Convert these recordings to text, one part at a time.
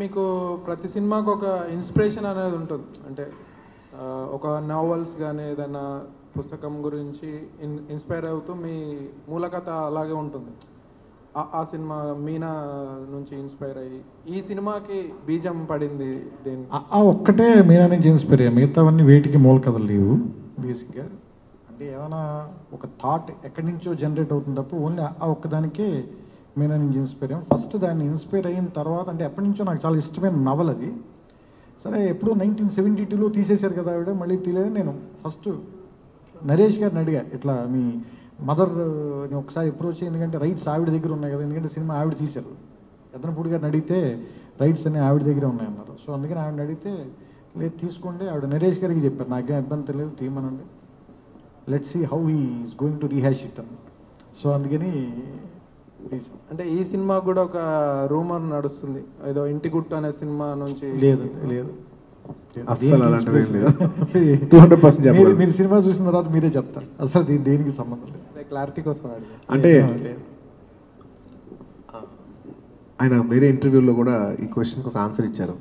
మీకు ప్రతి సినిమాకి ఒక ఇన్స్పిరేషన్ అనేది ఉంటుంది అంటే ఆ, ఒక నావల్స్ కానీ ఏదైనా పుస్తకం గురించి ఇన్ ఇన్స్పైర్ అవుతూ మీ మూల కథ అలాగే ఉంటుంది ఆ- ఆ సినిమా మీనా నుంచి ఇన్స్పైర్ అయ్యి ఈ సినిమాకి బీజం పడింది దేని ఆ- ఆ ఒక్కటే మీనా నుంచి ఇన్స్పైర్ అయ్యా మిగతావన్నీ వేటికి మూల కథలు లేవు బేసిక్గా అంటే ఏమైనా ఒక థాట్ ఎక్కడి నుంచో జనరేట్ అవుతుంది తప్ప ఓన్లీ ఆ ఒక్కదానికే మీనా నుంచి ఇన్స్పైర్ అయ్యాం ఫస్ట్ దాన్ని ఇన్స్పైర్ అయిన తర్వాత అంటే ఎప్పటి నుంచో నాకు చాలా ఇష్టమైన నవల్ అది సరే ఎప్పుడో నైన్టీన్ సెవెంటీ టూలో తీసేశారు కదా ఆవిడ మళ్ళీ తీయలేదు నేను ఫస్ట్ నరేష్ గారిని అడిగా ఇట్లా మీ మదర్ ఒకసారి అప్రోచ్ ఎందుకంటే రైట్స్ ఆవిడ దగ్గర ఉన్నాయి కదా ఎందుకంటే సినిమా ఆవిడ తీశారు ఎద్దనపూడి గారిని అడిగితే రైట్స్ అన్ని ఆవిడ దగ్గర ఉన్నాయన్నారు సో అందుకని ఆవిడని అడిగితే లేదు తీసుకోండి ఆవిడ నరేష్ గారికి చెప్పారు నాకేం ఇబ్బంది లేదు తీయమనండి let see how he is going to rehash it అని సో అందుకని తీసాం అంటే ఈ సినిమా కూడా ఒక రూమర్ నడుస్తుంది ఏదో ఇంటి గుట్టు అనే సినిమా నుంచి లేదు లేదు అస్సలు అలాంటిది ఏం లేదు. దేనికి 200% చెప్పగలను. మీరు- మీరు సినిమా చూసిన తర్వాత మీరే చెప్తారు అసలు దీని దేనికి సంబంధం లేదు క్లారిటీ కోసం అడిగా అంటే లేదు. ఆయన వేరే ఇంటర్వ్యూలో కూడా ఈ క్వశ్చన్కి ఒక ఆన్సర్ ఇచ్చారు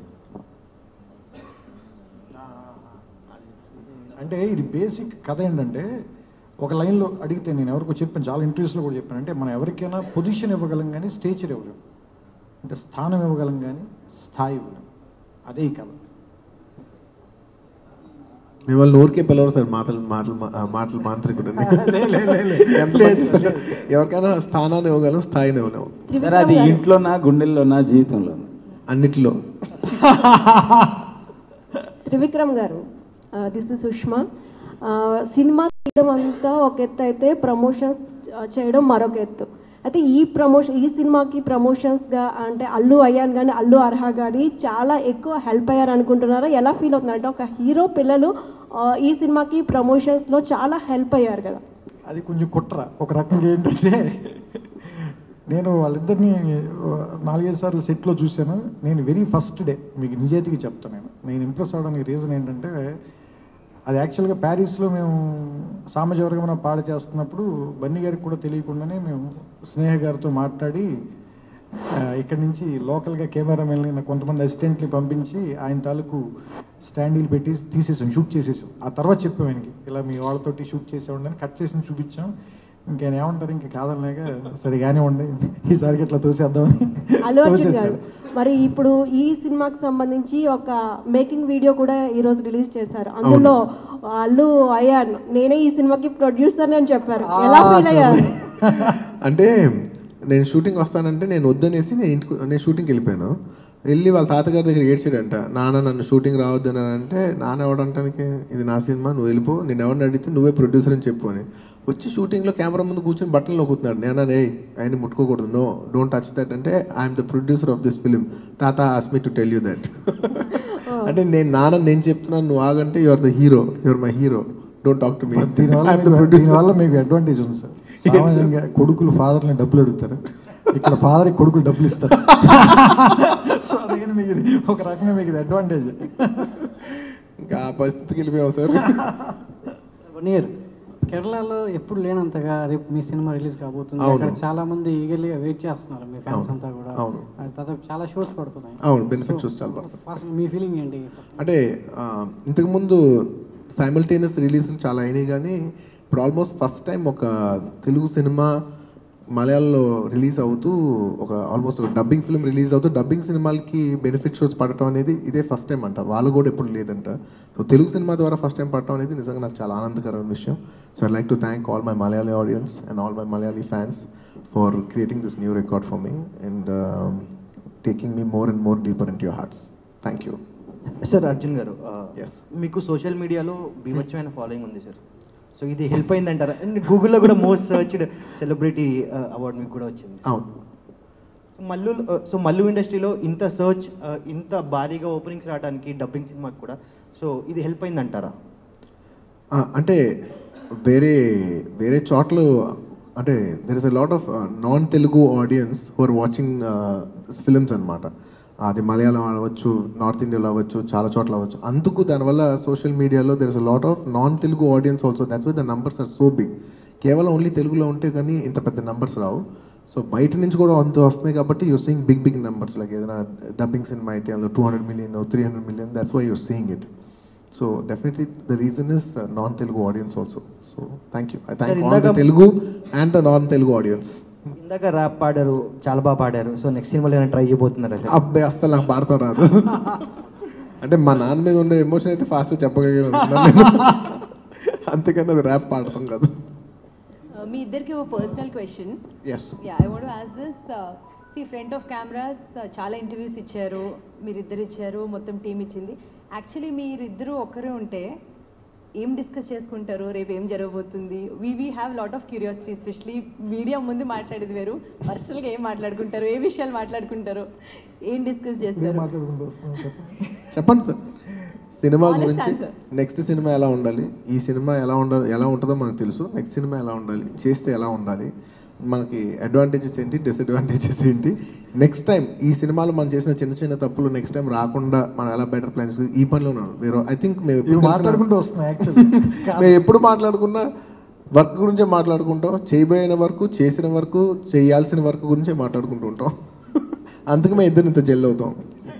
అంటే ఇది బేసిక్ కథ ఏంటంటే ఒక లైన్లో అడిగితే నేను ఎవరికో చెప్పాను చాలా ఇంటర్వ్యూస్లో కూడా చెప్పాను అంటే మనం ఎవరికైనా పొజిషన్ ఇవ్వగలం కానీ స్టేచర్ ఇవ్వలేం అంటే స్థానం ఇవ్వగలం కానీ స్థాయి ఇవ్వలేం అదే ఈ కథ మిమ్మల్ని ఊరికే పిలవరు సార్ మాటలు మాటలు మా- ఆ, మాటలు మాంత్రికుడు లే, లే, లే, లే. ఎంత మంచి సార్. ఎవరికైనా స్థానాన్ని ఇవ్వగలం స్థాయిని ఇవ్వలేము సార్ అది ఇంట్లోనా గుండెల్లోనా జీవితంలోనా అన్నిటిలో త్రివిక్రమ్ గారు దిస్ ఇస్ సుష్మా ఆ, సినిమా తీయడం అంతా ఒక ఎత్తు అయితే ప్రమోషన్స్ చేయడం మరొక ఎత్తు అయితే ఈ ప్రమోషన్ ఈ సినిమాకి ప్రమోషన్స్గా అంటే అల్లు అయ్యాన్ కానీ అల్లు అర్హా కానీ చాలా ఎక్కువ హెల్ప్ అయ్యారు అనుకుంటున్నారా ఎలా ఫీల్ అవుతున్నారు అంటే ఒక హీరో పిల్లలు ఆ, ఈ సినిమాకి ప్రమోషన్స్లో చాలా హెల్ప్ అయ్యారు కదా అది కొంచెం కుట్ర ఒక రకంగా ఏంటంటే నేను వాళ్ళిద్దరిని నాలుగైదు సార్లు సెట్లో చూశాను నేను వెరీ ఫస్ట్ డే మీకు నిజాయితీగా చెప్తాను నేను నేను ఇంప్రెస్ అవ్వడానికి రీజన్ ఏంటంటే అది యాక్చువల్గా ప్యారిస్లో మేము సామజవర్గమన పాడ చేస్తున్నప్పుడు బన్నీ గారికి కూడా తెలియకుండానే మేము స్నేహ గారితో మాట్లాడి ఆ, ఇక్కడి నుంచి లోకల్గా కెమెరామెన్ని కొంతమంది అసిస్టెంట్ని పంపించి ఆయన తాలూకు స్టాండీలు పెట్టి తీసేసాం షూట్ చేసేసాం ఆ తర్వాత చెప్పాం ఆయనకి ఇలా మీ వాళ్ళతోటి షూట్ చేసేవాడిని కట్ చేసి చూపించాం ఇంకేం ఏమంటారు ఇంకా కాదనలేక సరే కానివ్వండి ఈసారికి ఇట్లా తోసేద్దామని అల్లు అర్జున్ గారు తోసేసాడు మరి ఇప్పుడు ఈ సినిమాకి సంబంధించి ఒక మేకింగ్ వీడియో కూడా ఈ రోజు రిలీజ్ చేశారు అందులో అల్లు అయ్యాన్ నేనే ఈ సినిమాకి ప్రొడ్యూసర్ అని చెప్పారు ఎలా ఫీల్ అయ్యారు అంటే నేను షూటింగ్ వస్తానంటే నేను వద్దనేసి నేను ఇంటికి నేను షూటింగ్కి వెళ్ళిపోయాను వెళ్ళి వాళ్ళ తాతగారి దగ్గర ఏడ్చాడంట నాన్న నన్ను షూటింగ్ రావద్దు అని అంటే నాన్న ఎవడంటానికి ఇది నా సినిమా నువ్వు వెళ్ళిపో నేను ఎవరిని అడిగితే నువ్వే ప్రొడ్యూసర్ అని చెప్పు అని వచ్చి షూటింగ్లో కెమెరా ముందు కూర్చొని బట్టలు నొక్కుతున్నాడు నేను రే ఆయన ముట్టుకోకూడదు నో డోంట్ టచ్ దట్ అంటే I'm the producer of this film తాత ఆస్మి టు టెల్ యూ దట్ అంటే నేను నాన్న నేను చెప్తున్నాను నువ్వు ఆగంటే you are the hero your my hero don't talk to me దీనివల్ల మీకు- దీనివల్ల మీకు అడ్వాంటేజ్ ఉంది సార్ సామాన్యంగా కొడుకులు ఫాదర్ని డబ్బులు అడుగుతారు ఇక్కడ ఫాదర్ కొడుకులు డబ్బులు ఇస్తారు సో అందుకని మీకు ఇది ఒక రకంగా మీకు ఇది అడ్వాంటేజ్ ఇంకా ఆ పరిస్థితికి వెళ్ళిపోయావు సార్ వన్ ఇయర్ కేరళలో ఎప్పుడు లేనంతగా రేపు మీ సినిమా రిలీజ్ కాబోతుంది అవును. అక్కడ చాలా మంది ఈగర్లీగా వెయిట్ చేస్తున్నారు మీ ఫ్యాన్స్ అవును. అంతా కూడా అవును. ఆ తర్వాత చాలా షోస్ పడుతున్నాయి అవును, benefit shows చాలా పడుతున్నాయి. ఫస్ట్ మీ ఫీలింగ్ ఏంటి అంటే ఆ, ఇంతకుముందు సైమల్టేనియస్ రిలీజ్ చాలా అయినాయి కానీ ఇప్పుడు ఆల్మోస్ట్ ఫస్ట్ టైం ఒక తెలుగు సినిమా మలయాళంలో రిలీజ్ అవుతూ ఒక ఆల్మోస్ట్ ఒక డబ్బింగ్ ఫిల్మ్ రిలీజ్ అవుతూ డబ్బింగ్ సినిమాలకి బెనిఫిట్ షోస్ పడటం అనేది ఇదే ఫస్ట్ టైం అంట వాళ్ళు కూడా ఎప్పుడు లేదంట సో తెలుగు సినిమా ద్వారా ఫస్ట్ టైం పడటం అనేది నిజంగా నాకు చాలా ఆనందకరమైన విషయం so I like to thank all my Malayali audience and all my Malayali fans for creating this new record for me and taking me more and more deeper in your hearts thank you sir Arjun garu ఆ, Yes. మీకు social మీడియాలో బీభత్సమైన following ఉంది sir so ఇది help అయిందంటారా and గూగుల్లో కూడా most searched celebrity award మీకు కూడా వచ్చింది అవును మల్లు సో మల్లు ఇండస్ట్రీలో ఇంత సర్చ్ ఇంత భారీగా ఓపెనింగ్స్ రావడానికి డబ్బింగ్ సినిమాకి కూడా సో ఇది హెల్ప్ అయిందంటారా ఆ, అంటే వేరే వేరే చోట్ల అంటే there is a lot of non Telugu audience who are watching films అనమాట అది మలయాళం అవ్వచ్చు నార్త్ ఇండియాలో అవ్వచ్చు చాలా చోట్ల అవ్వచ్చు అందుకు దానివల్ల సోషల్ మీడియాలో there is a lot of non Telugu audience also that's why the numbers are so big కేవలం ఓన్లీ తెలుగులో ఉంటే కానీ ఇంత పెద్ద నంబర్స్ రావు సో బయట నుంచి కూడా అంత వస్తున్నాయి కాబట్టి you're seeing big big numbers like ఏదైనా డబ్బింగ్ సినిమా అయితే అందులో two hundred million three hundred million that's why you're seeing it so definitely the reason is non Telugu audience also so thank you I thank all the ఇందాక- Telugu and the non Telugu audience ఇందాక rap పాడారు చాలా బాగా పాడారు so next సినిమాలో ఏమైనా try చేయబోతున్నారా sir అబ్బాయి అస్సలు నాకు పాడతాం రాదు అంటే మా నాన్న మీద ఉండే ఎమోషన్ అయితే ఫాస్ట్గా చెప్పగలిగాను అంతేకాని అది ర్యాప్ పాడతాం కదా Uh, మీ ఇద్దరికి ఓ personal question yes yeah I want ask this see front of cameras చాలా ఇంటర్వ్యూస్ ఇచ్చారు మీరిద్దరు ఇచ్చారు మొత్తం టీం ఇచ్చింది యాక్చువల్లీ మీరిద్దరూ ఒక్కరే ఉంటే ఏం డిస్కస్ చేసుకుంటారు రేపు ఏం జరగబోతుంది we we have lot of curiosity especially media ముందు మాట్లాడేది వేరు పర్సనల్గా ఏం మాట్లాడుకుంటారు ఏ విషయాలు మాట్లాడుకుంటారు ఏం డిస్కస్ చేస్తారు చెప్పండి సార్ సినిమా Honest గురించి answer. నెక్స్ట్ సినిమా ఎలా ఉండాలి ఈ సినిమా ఎలా ఉండాలి ఎలా ఉంటుందో మనకు తెలుసు నెక్స్ట్ సినిమా ఎలా ఉండాలి చేస్తే ఎలా ఉండాలి మనకి అడ్వాంటేజెస్ ఏంటి డిసడ్వాంటేజెస్ ఏంటి నెక్స్ట్ టైం ఈ సినిమాలో మనం చేసిన చిన్న చిన్న తప్పులు నెక్స్ట్ టైం రాకుండా మనం ఎలా బెటర్ ప్లాన్స్ ఈ పనిలో ఉన్నాడు వేరే ఐ థింక్ మేము ఇవి ఎప్పుడు కలిసినా- మాట్లాడుకుంటూ వస్తున్నాయి యాక్చువల్లీ మేము ఎప్పుడు మాట్లాడుకున్నా వర్క్ గురించే మాట్లాడుకుంటాం చేయబోయిన వరకు చేసిన వరకు చేయాల్సిన వర్క్ గురించే మాట్లాడుకుంటూ ఉంటాం అందుకు మేము ఇద్దరు ఇంత జెల్ అవుతాం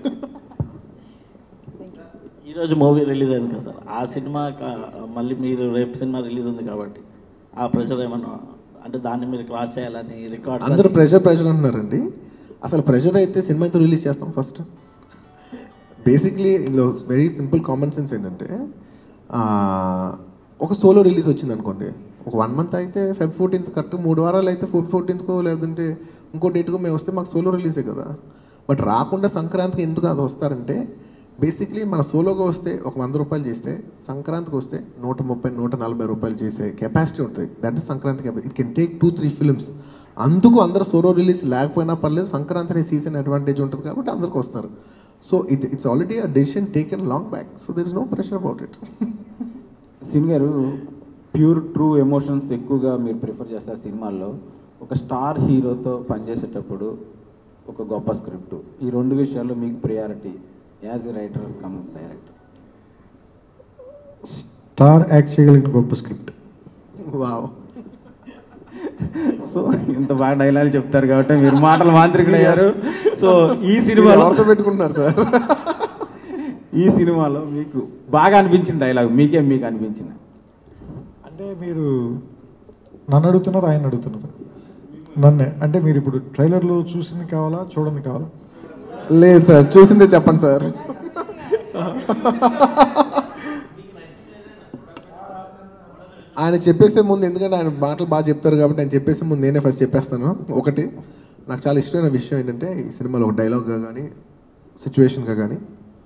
ఈరోజు మూవీ రిలీజ్ అయింది కదా సార్ ఆ సినిమా కా- మళ్ళీ మీరు రేపు సినిమా రిలీజ్ ఉంది కాబట్టి ఆ ప్రెషర్ ఏమన్నా అంటే దాన్ని మీరు క్రాస్ చేయాలని రికార్డ్స్ అందరూ ప్రెషర్ ప్రెషర్ అంటున్నారండి అసలు ప్రెషర్ అయితే సినిమా అయితే రిలీజ్ చేస్తాం ఫస్ట్ బేసిక్లీ ఇందులో వెరీ సింపుల్ కామన్ సెన్స్ ఏంటంటే ఆ, ఒక సోలో రిలీజ్ వచ్చింది అనుకోండి ఒక వన్ మంత్ అయితే ఫెబ్ ఫోర్టీన్త్ కరెక్ట్ మూడు వారాలు అయితే ఫోర్ ఫోర్టీన్త్కో లేదంటే ఇంకో డేట్కో మేము వస్తే మాకు సోలో రిలీజే కదా బట్ రాకుండా సంక్రాంతికి ఎందుకు అది వస్తారంటే బేసిక్లీ మన సోలోగా వస్తే ఒక వంద రూపాయలు చేస్తే సంక్రాంతికి వస్తే నూట ముప్పై నూట నలభై రూపాయలు చేసే కెపాసిటీ ఉంటుంది that is Sankranti capacity it can take two three films అందుకు అందరు సోలో రిలీజ్ లేకపోయినా పర్లేదు సంక్రాంతి అనే సీజన్ అడ్వాంటేజ్ ఉంటుంది కాబట్టి అందరికి వస్తారు so it it's already a decision taken long back so there is no pressure about it సిన్ గారు ప్యూర్ ట్రూ ఎమోషన్స్ ఎక్కువగా మీరు ప్రిఫర్ చేస్తారు సినిమాల్లో ఒక స్టార్ హీరోతో పనిచేసేటప్పుడు ఒక గొప్ప స్క్రిప్ట్ ఈ రెండు విషయాల్లో మీకు priority as a writer cum director star act చేయగలిగిన గొప్ప స్క్రిప్ట్ వావ్ సో ఇంత బాగా డైలాగ్ చెప్తారు కాబట్టి మీరు మాటలు మాంత్రికులు అయ్యారు సో ఈ సినిమాలో ఎవరితో పెట్టుకుంటున్నారు సార్ ఈ సినిమాలో మీకు బాగా అనిపించిన డైలాగ్ మీకే మీకు అనిపించింది అంటే మీరు నన్ను అడుగుతున్నారు ఆయన అడుగుతున్నారు నన్నే అంటే మీరు ఇప్పుడు ట్రైలర్లో చూసింది కావాలా చూడండి కావాలా లేదు సార్ చూసిందే చెప్పండి సార్ ఆయన చెప్పేసే ముందు ఎందుకంటే ఆయన మాటలు బాగా చెప్తారు కాబట్టి ఆయన చెప్పేసే ముందు నేనే ఫస్ట్ చెప్పేస్తాను ఒకటి నాకు చాలా ఇష్టమైన విషయం ఏంటంటే ఈ సినిమాలో ఒక డైలాగ్గా కానీ సిచ్యువేషన్గా కానీ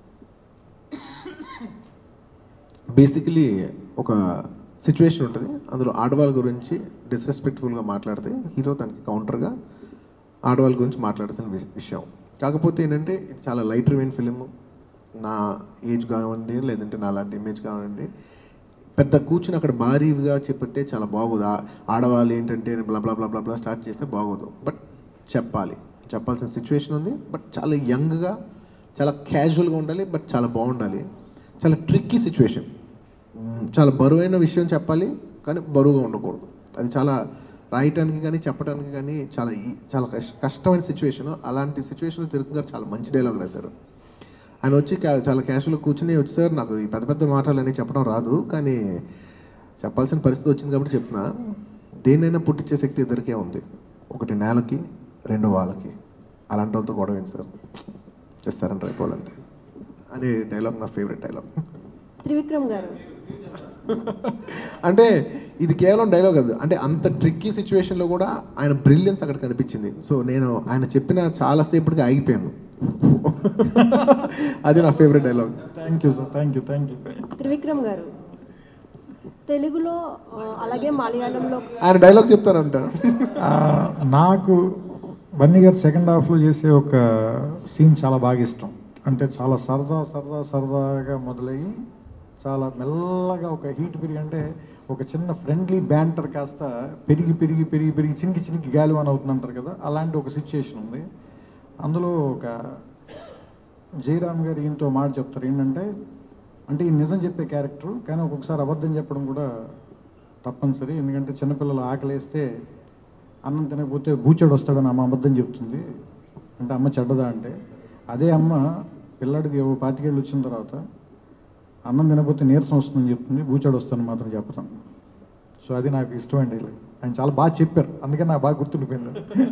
బేసికలీ ఒక సిచ్యువేషన్ ఉంటుంది అందులో ఆడవాళ్ళ గురించి డిస్రెస్పెక్ట్ఫుల్గా మాట్లాడితే హీరో దానికి కౌంటర్గా ఆడవాళ్ళ గురించి మాట్లాడాల్సిన వి- విషయం కాకపోతే ఏంటంటే ఇది చాలా లైట్ రివైన్ ఫిలిం నా ఏజ్ కానివ్వండి లేదంటే నా లాంటి ఇమేజ్ కానివ్వండి పెద్ద కూర్చుని అక్కడ భారీగా చెప్పితే చాలా బాగోదు ఆ- ఆడవాళ్ళు ఏంటంటే బ్లా బ్లా బ్లా బ్లా బ్లా స్టార్ట్ చేస్తే బాగోదు బట్ చెప్పాలి చెప్పాల్సిన సిచ్యువేషన్ ఉంది బట్ చాలా యంగ్గా చాలా క్యాజువల్గా ఉండాలి బట్ చాలా బాగుండాలి చాలా ట్రిక్కీ సిచ్యువేషన్ చాలా బరువైన విషయం చెప్పాలి కానీ బరువుగా ఉండకూడదు అది చాలా రాయటానికి కానీ చెప్పడానికి కానీ చాలా ఈ- చాలా కష్- కష్టమైన సిచ్యువేషన్ అలాంటి సిచ్యువేషన్లో తిరుగు గారు చాలా మంచి డైలాగ్ రాశారు ఆయన వచ్చి క్యా- చాలా క్యాషువల్గా కూర్చుని వచ్చి సార్ నాకు ఈ పెద్ద పెద్ద మాటలు చెప్పడం రాదు కానీ చెప్పాల్సిన పరిస్థితి వచ్చింది కాబట్టి చెప్తున్నా దేన్నైనా పుట్టించే శక్తి ఇద్దరికే ఉంది ఒకటి నేలకి రెండు వాళ్ళకి అలాంటి వాళ్ళతో గొడవ ఏంటి సార్ చేస్తారని రేపు అంతే అనే డైలాగ్ నా ఫేవరెట్ డైలాగ్ త్రివిక్రమ్ గారు అంటే ఇది కేవలం డైలాగ్ కాదు అంటే అంత ట్రిక్కీ సిచ్యువేషన్లో కూడా ఆయన బ్రిలియన్స్ అక్కడ కనిపించింది సో నేను ఆయన చెప్పిన చాలాసేపటికి ఆగిపోయాను అది నా favourite dialogue thank you sir thank you thank you Trivikram garu తెలుగులో ఆ, అలాగే మలయాళంలో ఆయన డైలాగ్ చెప్తారంట ఆ, నాకు బన్నీ గారు సెకండ్ హాఫ్లో చేసే ఒక సీన్ చాలా బాగా ఇష్టం అంటే చాలా సరదా సరదా సరదాగా మొదలయ్యి చాలా మెల్లగా ఒక హీట్ పెరిగి అంటే ఒక చిన్న ఫ్రెండ్లీ బ్యాంటర్ కాస్త పెరిగి పెరిగి పెరిగి పెరిగి చినికి చినికి గాలివాన్ అవుతుంది అంటారు కదా అలాంటి ఒక సిచ్యుయేషన్ ఉంది అందులో ఒక జయరామ్ గారు ఈయనతో మాట చెప్తారు ఏంటంటే అంటే ఈ నిజం చెప్పే క్యారెక్టర్ కానీ ఒక్కొక్కసారి అబద్ధం చెప్పడం కూడా తప్పనిసరి ఎందుకంటే చిన్నపిల్లలు ఆకలేస్తే అన్నం తినకపోతే బూచాడు వస్తాడని అమ్మ అబద్ధం చెప్తుంది అంటే అమ్మ చెడ్డదా అంటే అదే అమ్మ పిల్లాడికి ఓ పాతికేళ్ళు వచ్చిన తర్వాత అన్నం తినకపోతే నీరసం వస్తుందని చెప్తుంది బూచాడు వస్తాడని మాత్రం చెప్పతాను సో అది నాకు ఇష్టమైన డైలాగ్ ఆయన చాలా బాగా చెప్పారు అందుకని నాకు బాగా గుర్తుండిపోయింది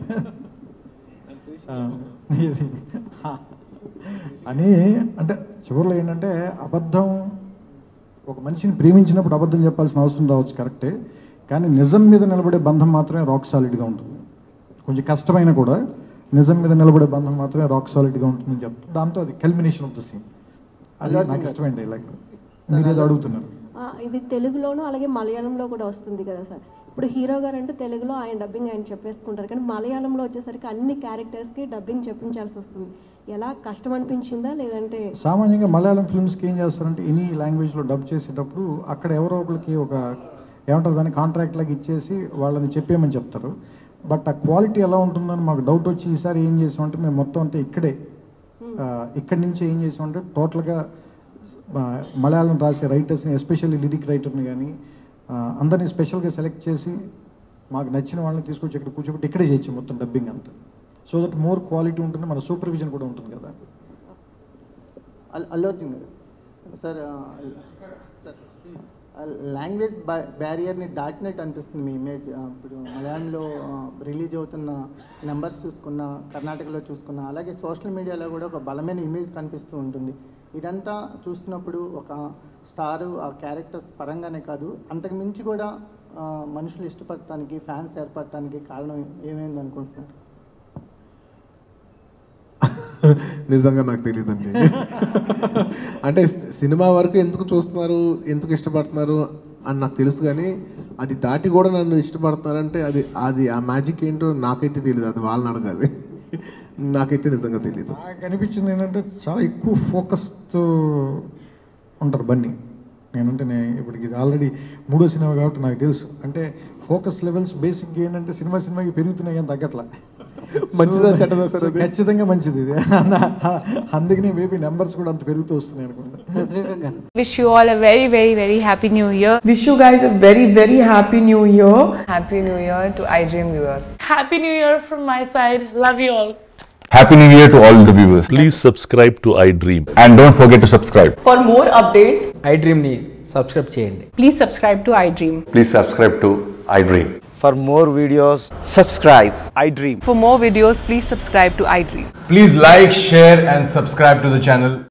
ఆ, ఇది. అని అంటే చివరిలో ఏంటంటే అబద్ధం ఒక మనిషిని ప్రేమించినప్పుడు అబద్ధం చెప్పాల్సిన అవసరం రావచ్చు కరెక్టే కానీ నిజం మీద నిలబడే బంధం మాత్రమే రాక్ సాలిడ్గా ఉంటుంది కొంచెం కష్టమైన కూడా నిజం మీద నిలబడే బంధం మాత్రమే రాక్ సాలిడ్గా ఉంటుందని చెప్తాను దాంతో అది కల్మినేషన్ ఆఫ్ ద సీన్ అది నాకు ఇష్టమైన డైలాగ్ మీరు ఏదో అడుగుతున్నారు ఆ, ఇది తెలుగులోను అలాగే మలయాళంలో కూడా వస్తుంది కదా సార్ ఇప్పుడు హీరో గారు అంటే తెలుగులో ఆయన డబ్బింగ్ ఆయన చెప్పేసుకుంటారు కానీ మలయాళంలో వచ్చేసరికి అన్ని క్యారెక్టర్స్కి డబ్బింగ్ చెప్పించాల్సి వస్తుంది ఎలా కష్టం అనిపించిందా లేదంటే సామాన్యంగా మలయాళం ఫిల్మ్స్కి ఏం చేస్తారంటే ఎనీ లాంగ్వేజ్లో డబ్ చేసేటప్పుడు అక్కడ ఎవరో ఒకరికి ఒక ఏమంటారు దాన్ని కాంట్రాక్ట్ లాగా ఇచ్చేసి వాళ్ళని చెప్పేయమని చెప్తారు బట్ ఆ క్వాలిటీ ఎలా ఉంటుందని మాకు డౌట్ వచ్చి ఈసారి ఏం చేసామంటే మేము మొత్తం అంటే ఇక్కడే ఆ, ఇక్కడి నుంచి ఏం చేసామంటే టోటల్గా ఆ, మలయాళం రాసే రైటర్స్ని ఎస్పెషల్లీ లిరిక్ రైటర్ని కానీ అందరినీ స్పెషల్గా సెలెక్ట్ చేసి మాకు నచ్చిన వాళ్ళని తీసుకొచ్చి ఇక్కడ కూర్చోబెట్టి ఇక్కడే చేయొచ్చు మొత్తం డబ్బింగ్ అంతా సో దట్ మోర్ క్వాలిటీ ఉంటుంది మన సూపర్విజన్ కూడా ఉంటుంది కదా అల్- అల్లు అర్జున్ గారు సార్ ఆ, సార్ లాంగ్వేజ్ బ్యారియర్ని దాటినట్టు అనిపిస్తుంది మీ ఇమేజ్ ఆ, ఇప్పుడు మలయాళంలో రిలీజ్ అవుతున్న నెంబర్స్ చూసుకున్న కర్ణాటకలో చూసుకున్న అలాగే సోషల్ మీడియాలో కూడా ఒక బలమైన ఇమేజ్ కనిపిస్తూ ఉంటుంది ఇదంతా చూస్తున్నప్పుడు ఒక స్టారు ఆ క్యారెక్టర్స్ పరంగానే కాదు అంతకు మించి కూడా ఆ, మనుషులు ఇష్టపడటానికి ఫ్యాన్స్ ఏర్పడటానికి కారణం ఏమైంది అనుకుంటున్నారు నిజంగా నాకు తెలియదండి అంటే సినిమా వరకు ఎందుకు చూస్తున్నారు ఎందుకు ఇష్టపడుతున్నారు అని నాకు తెలుసు కానీ అది దాటి కూడా నన్ను ఇష్టపడుతున్నారంటే అది అది ఆ మ్యాజిక్ ఏంటో నాకైతే తెలియదు అది వాళ్ళని అడగాలి నాకైతే నిజంగా తెలియదు నాకు అనిపించింది ఏంటంటే చాలా ఎక్కువ ఫోకస్తో ఉంటారు బన్నీ నేనంటే నేను ఇప్పుడు ఇది ఆల్రెడీ మూడో సినిమా కాబట్టి నాకు తెలుసు అంటే ఫోకస్ లెవెల్స్ బేసిక్గా ఏంటంటే సినిమా సినిమాకి పెరుగుతున్నాయి కానీ తగ్గట్లా మంచిదా So- చెడ్డదా సార్ so అది? ఖచ్చితంగా మంచిది ఇది అందుకనే మేబీ నెంబర్స్ కూడా అంత పెరుగుతూ వస్తున్నాయి అనుకుంటా Wish you all a very, very, very happy new year. Wish you guys a very, very happy new year. Happy New Year to iDream viewers. Happy new year from my side. Love you all. Happy New Year to all the viewers. Please subscribe to iDream and don't forget to subscribe. For more updates, iDream ni subscribe చేయండి. Please subscribe to iDream. Please subscribe to iDream. For more videos, subscribe iDream. For more videos, please subscribe to iDream. Please like, share, and subscribe to the channel.